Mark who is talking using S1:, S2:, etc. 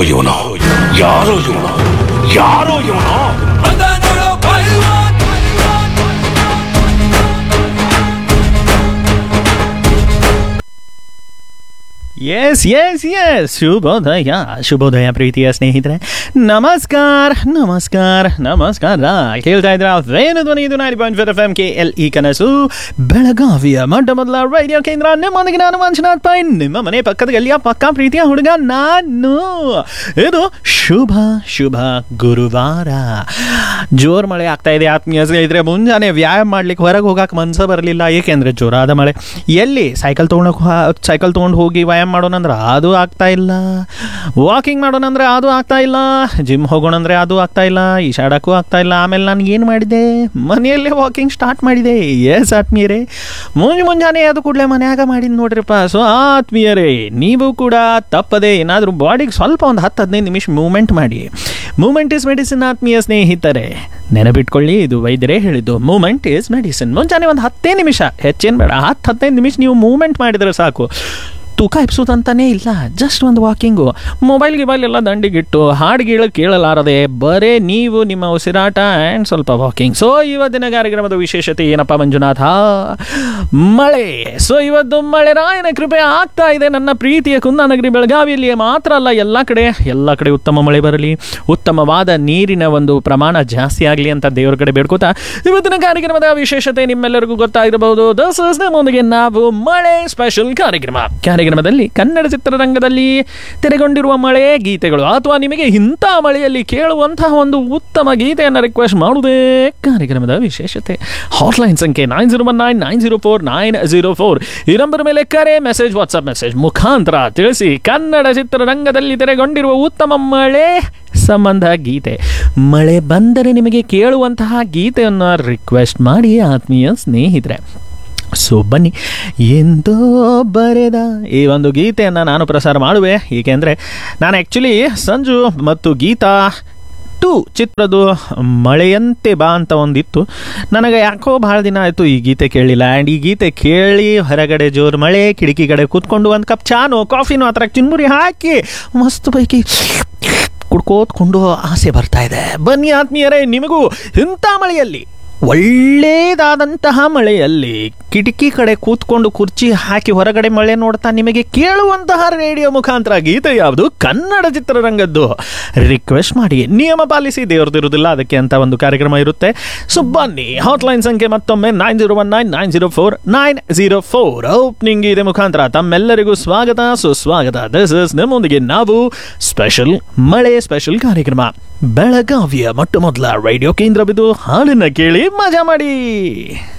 S1: ಇವನು ಯಾರೋ ಇವನು ಯಾರೋ ಇವನು
S2: ಎಸ್ ಎಸ್ ಎಸ್ ಶುಭೋದಯ ಶುಭೋದಯ ಪ್ರೀತಿಯ ಸ್ನೇಹಿತರೆ ನಮಸ್ಕಾರ ನಮಸ್ಕಾರ ನಮಸ್ಕಾರ ಕೇಳ್ತಾ ಇದ್ರ ವೇಣು ಧ್ವನಿ ಇದು nine point five F M K L E ಕನಸು ಬೆಳಗಾವಿಯ ಮೊಟ್ಟ ಮೊದಲ ರೇಡಿಯೋ ಕೇಂದ್ರ ನಿಮ್ಮೊಂದಿಗೆ ನಾನು ಮಂಜುನಾಥ್ ಪೈ ನಿಮ್ಮ ಮನೆ ಪಕ್ಕದ ಗಲ್ಲಿಯ ಪಕ್ಕ ಪ್ರೀತಿಯ ಹುಡುಗ ನಾನು ಇದು ಶುಭ ಶುಭ ಗುರುವಾರ ಜೋರ್ ಮಳೆ ಆಗ್ತಾ ಇದೆ ಆತ್ಮೀಯ ಸ್ನೇಹಿತರೆ ಮುಂಜಾನೆ ವ್ಯಾಯಾಮ ಮಾಡ್ಲಿಕ್ಕೆ ಹೊರಗೆ ಹೋಗಕ್ಕೆ ಮನ್ಸ ಬರಲಿಲ್ಲ ಏಕೆಂದ್ರೆ ಜೋರಾದ ಮಳೆ ಎಲ್ಲಿ ಸೈಕಲ್ ತೊಗೊಂಡು ಸೈಕಲ್ ತೊಗೊಂಡು ಹೋಗಿ ವ್ಯಾಯಾಮ ಮಾಡೋಣಂದ್ರೆ ಅದು ಆಗ್ತಾ ಇಲ್ಲ ವಾಕಿಂಗ್ ಮಾಡೋಣಂದ್ರೆ ಅದು ಆಗ್ತಾ ಇಲ್ಲ ಜಿಮ್ ಹೋಗೋಣಂದ್ರೆ ಅದು ಆಗ್ತಾ ಇಲ್ಲ ಈಶಾಡಕ್ಕೂ ಆಗ್ತಾ ಇಲ್ಲ ಆಮೇಲೆ ನಾನು ಏನು ಮಾಡಿದೆ ಮನೆಯಲ್ಲೇ ವಾಕಿಂಗ್ ಸ್ಟಾರ್ಟ್ ಮಾಡಿದೆ ಎಸ್ ಆತ್ಮೀಯರೇ ಮುಂಜ್ ಮುಂಜಾನೆ ಅದು ಕೂಡಲೇ ಮನ್ಯಾಗ ಮಾಡಿದ್ ನೋಡ್ರಿಪ್ಪ ಸೊ ಆತ್ಮೀಯರೇ ನೀವು ಕೂಡ ತಪ್ಪದೆ ಏನಾದರೂ ಬಾಡಿಗೆ ಸ್ವಲ್ಪ ಒಂದು ಹತ್ತು ಹದಿನೈದು ನಿಮಿಷ ಮೂವ್ಮೆಂಟ್ ಮಾಡಿ ಮೂವ್ಮೆಂಟ್ ಇಸ್ ಮೆಡಿಸಿನ್ ಆತ್ಮೀಯ ಸ್ನೇಹಿತರೆ ನೆನಪಿಟ್ಕೊಳ್ಳಿ ಇದು ವೈದ್ಯರೇ ಹೇಳಿದ್ದು ಮೂವ್ಮೆಂಟ್ ಇಸ್ ಮೆಡಿಸಿನ್ ಮುಂಜಾನೆ ಒಂದು ಹತ್ತೇ ನಿಮಿಷ ಹೆಚ್ಚೇನು ಬೇಡ ಹತ್ತು ಹದಿನೈದು ನಿಮಿಷ ನೀವು ಮೂವ್ಮೆಂಟ್ ಮಾಡಿದರೆ ಸಾಕು ತೂಕ ಎಪ್ಸೋದಂತಾನೇ ಇಲ್ಲ ಜಸ್ಟ್ ಒಂದು ವಾಕಿಂಗು ಮೊಬೈಲ್ ಗಿಬೈಲ್ ಎಲ್ಲ ದಂಡಿಗಿಟ್ಟು ಹಾಡು ಗೀಳು ಕೇಳಲಾರದೆ ಬರೇ ನೀವು ನಿಮ್ಮ ಉಸಿರಾಟ ಆ್ಯಂಡ್ ಸ್ವಲ್ಪ ವಾಕಿಂಗ್ ಸೊ ಇವತ್ತಿನ ಕಾರ್ಯಕ್ರಮದ ವಿಶೇಷತೆ ಏನಪ್ಪ ಮಂಜುನಾಥ ಮಳೆ ಸೊ ಇವತ್ತು ಮಳೆ ರಾಯನ ಕೃಪೆ ಆಗ್ತಾ ಇದೆ ನನ್ನ ಪ್ರೀತಿಯ ಕುಂದಾನಗರಿ ಬೆಳಗಾವಿಯಲ್ಲಿ ಮಾತ್ರ ಅಲ್ಲ ಎಲ್ಲ ಕಡೆ ಎಲ್ಲ ಕಡೆ ಉತ್ತಮ ಮಳೆ ಬರಲಿ ಉತ್ತಮವಾದ ನೀರಿನ ಒಂದು ಪ್ರಮಾಣ ಜಾಸ್ತಿ ಆಗಲಿ ಅಂತ ದೇವರ ಕಡೆ ಬೇಡ್ಕೋತಾ ಇವತ್ತಿನ ಕಾರ್ಯಕ್ರಮದ ವಿಶೇಷತೆ ನಿಮ್ಮೆಲ್ಲರಿಗೂ ಗೊತ್ತಾಗಿರಬಹುದು ದಸ್ ಇಸ್ ನಮ್ಮೊಂದಿಗೆ ನಾವು ಮಳೆ ಸ್ಪೆಷಲ್ ಕಾರ್ಯಕ್ರಮ ಕಾರ್ಯಕ್ರಮದಲ್ಲಿ ಕನ್ನಡ ಚಿತ್ರರಂಗದಲ್ಲಿ ತೆರೆಗೊಂಡಿರುವ ಮಳೆ ಗೀತೆಗಳು ಅಥವಾ ನಿಮಗೆ ಇಂಥ ಮಳೆಯಲ್ಲಿ ಕೇಳುವಂತಹ ಒಂದು ಉತ್ತಮ ಗೀತೆಯನ್ನು ರಿಕ್ವೆಸ್ಟ್ ಮಾಡುವುದೇ ಕಾರ್ಯಕ್ರಮದ ವಿಶೇಷತೆ ಹಾಟ್ಲೈನ್ ಸಂಖ್ಯೆ nine zero one nine nine zero four nine zero four ಈ ನಂಬರ್ ಮೇಲೆ ಕರೆ ಮೆಸೇಜ್ ವಾಟ್ಸ್ಆಪ್ ಮೆಸೇಜ್ ಮುಖಾಂತರ ತಿಳಿಸಿ ಕನ್ನಡ ಚಿತ್ರರಂಗದಲ್ಲಿ ತೆರೆಗೊಂಡಿರುವ ಉತ್ತಮ ಮಳೆ ಸಂಬಂಧ ಗೀತೆ ಮಳೆ ಬಂದರೆ ನಿಮಗೆ ಕೇಳುವಂತಹ ಗೀತೆಯನ್ನು ರಿಕ್ವೆಸ್ಟ್ ಮಾಡಿ ಆತ್ಮೀಯ ಸ್ನೇಹಿತರೆ ಸೊ ಬನ್ನಿ ಎಂದೋ ಬರೆದ ಈ ಒಂದು ಗೀತೆಯನ್ನು ನಾನು ಪ್ರಸಾರ ಮಾಡುವೆ ಏಕೆಂದರೆ ನಾನು ಆ್ಯಕ್ಚುಲಿ ಸಂಜು ಮತ್ತು ಗೀತಾ ಟು ಚಿತ್ರದ ಮಳೆಯಂತೆ ಬಾ ಅಂತ ಒಂದಿತ್ತು ನನಗೆ ಯಾಕೋ ಭಾಳ ದಿನ ಆಯಿತು ಈ ಗೀತೆ ಕೇಳಿಲ್ಲ ಆ್ಯಂಡ್ ಈ ಗೀತೆ ಕೇಳಿ ಹೊರಗಡೆ ಜೋರು ಮಳೆ ಕಿಟಕಿ ಕಡೆ ಕೂತ್ಕೊಂಡು ಒಂದು ಕಪ್ ಚಾನು ಕಾಫಿನೋ ಆ ಥರ ಚಿನ್ಮುರಿ ಹಾಕಿ ಮಸ್ತ್ ಪೈಕಿ ಕುಡ್ಕೋತ್ಕೊಂಡು ಆಸೆ ಬರ್ತಾ ಇದೆ ಬನ್ನಿ ಆತ್ಮೀಯರೇ ನಿಮಗೂ ಇಂಥ ಮಳೆಯಲ್ಲಿ ಒಳ್ಳೆಯದಾದಂತಹ ಮಳೆಯಲ್ಲಿ ಕಿಟಕಿ ಕಡೆ ಕೂತ್ಕೊಂಡು ಕುರ್ಚಿ ಹಾಕಿ ಹೊರಗಡೆ ಮಳೆ ನೋಡ್ತಾ ನಿಮಗೆ ಕೇಳುವಂತಹ ರೇಡಿಯೋ ಮುಖಾಂತರ ಗೀತೆ ಯಾವುದು ಕನ್ನಡ ಚಿತ್ರರಂಗದ್ದು ರಿಕ್ವೆಸ್ಟ್ ಮಾಡಿ ನಿಯಮ ಪಾಲಿಸಿ ದೇವ್ರದಿರುವುದಿಲ್ಲ ಅದಕ್ಕೆ ಅಂತ ಒಂದು ಕಾರ್ಯಕ್ರಮ ಇರುತ್ತೆ ಸೊ ಬನ್ನಿ ಹಾಟ್ಲೈನ್ ಸಂಖ್ಯೆ ಮತ್ತೊಮ್ಮೆ nine zero one nine nine zero four nine zero four opening ಇದೆ ಮುಖಾಂತರ ತಮ್ಮೆಲ್ಲರಿಗೂ ಸ್ವಾಗತ ಸುಸ್ವಾಗತ ದಿಸ್ ಇಸ್ ನಿಮ್ಮೊಂದಿಗೆ ನಾವು ಸ್ಪೆಷಲ್ ಮಳೆ ಸ್ಪೆಷಲ್ ಕಾರ್ಯಕ್ರಮ ಬೆಳಗಾವಿಯ ಮೊಟ್ಟ ಮೊದಲ ರೇಡಿಯೋ ಕೇಂದ್ರವಿದು ಹಾಡನ್ನ ಕೇಳಿ ಮಜಾ ಮಾಡಿ